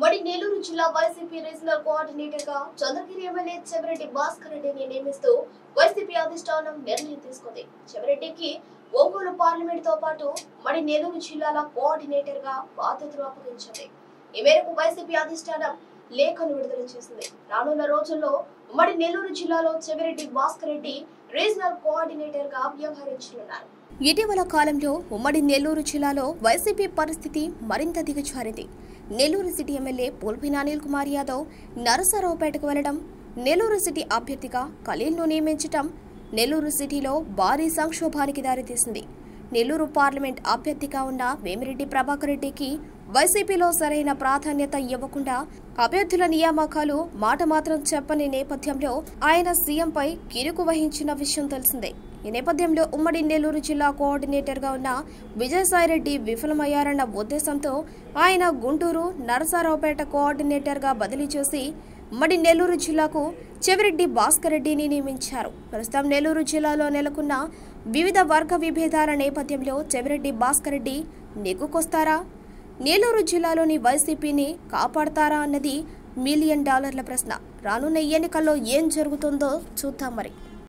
మరి నెల్లూరు జిల్లా YCP regional coordinator గా చంద్రగిరి ఎమ్మెల్యే చెవిరెడ్డి భాస్కర్ రెడ్డిని నియమిస్తూ వైసీపీ అధిష్టానం నిర్ణయం తీసుకుంది చెవిరెడ్డికి ఒంగోలు పార్లమెంట్ తో పాటు మరి నెల్లూరు జిల్లాల కోఆర్డినేటర్ గా బాధ్యతలు అప్పగించింది ఈ మేరకు వైసీపీ అధిష్టానం లేఖను విడుదల చేసింది రానున్న రోజుల్లో ఉమ్మడి నెల్లూరు జిల్లాలో చెవిరెడ్డి భాస్కర్ రెడ్డి రీజనల్ కోఆర్డినేటర్ గా వ్యవహరించనున్నారు ఇటీవల కాలంలో ఉమ్మడి నెల్లూరు జిల్లాలో వైసీపీ పరిస్థితి మరింత దిగజారింది నెల్లూరు సిటీ ఎమ్మెల్యే పోల్పిన అనిల్ కుమార్ యాదవ్ నరసరావుపేటకు వెళ్లడం నెల్లూరు సిటీ అభ్యర్థిగా ఖలీల్ను నియమించటం నెల్లూరు సిటీలో భారీ సంక్షోభానికి దారితీసింది నెల్లూరు పార్లమెంట్ అభ్యర్థిగా ఉన్న వేమిరెడ్డి ప్రభాకర్ రెడ్డికి వైసీపీలో సరైన ప్రాధాన్యత ఇవ్వకుండా అభ్యర్థుల నియామకాలు మాట మాత్రం చెప్పని నేపథ్యంలో ఆయన సీఎంపై కిరుకు వహించిన విషయం తెలిసిందే ఈ నేపథ్యంలో ఉమ్మడి నెల్లూరు జిల్లా కోఆర్డినేటర్గా ఉన్న విజయసాయిరెడ్డి విఫలమయ్యారన్న ఉద్దేశంతో ఆయన గుంటూరు నరసారావుపేట కోఆర్డినేటర్గా బదిలీ చేసి ఉమ్మడి నెల్లూరు జిల్లాకు చెవిరెడ్డి భాస్కర్ రెడ్డిని నియమించారు ప్రస్తుతం నెల్లూరు జిల్లాలో నెలకొన్న వివిధ వర్గ విభేదాల నేపథ్యంలో చెవిరెడ్డి భాస్కర్ రెడ్డి నెగ్గుకొస్తారా నెల్లూరు జిల్లాలోని వైసీపీని కాపాడతారా అన్నది మిలియన్ డాలర్ల ప్రశ్న రానున్న ఎన్నికల్లో ఏం జరుగుతుందో చూద్దాం మరి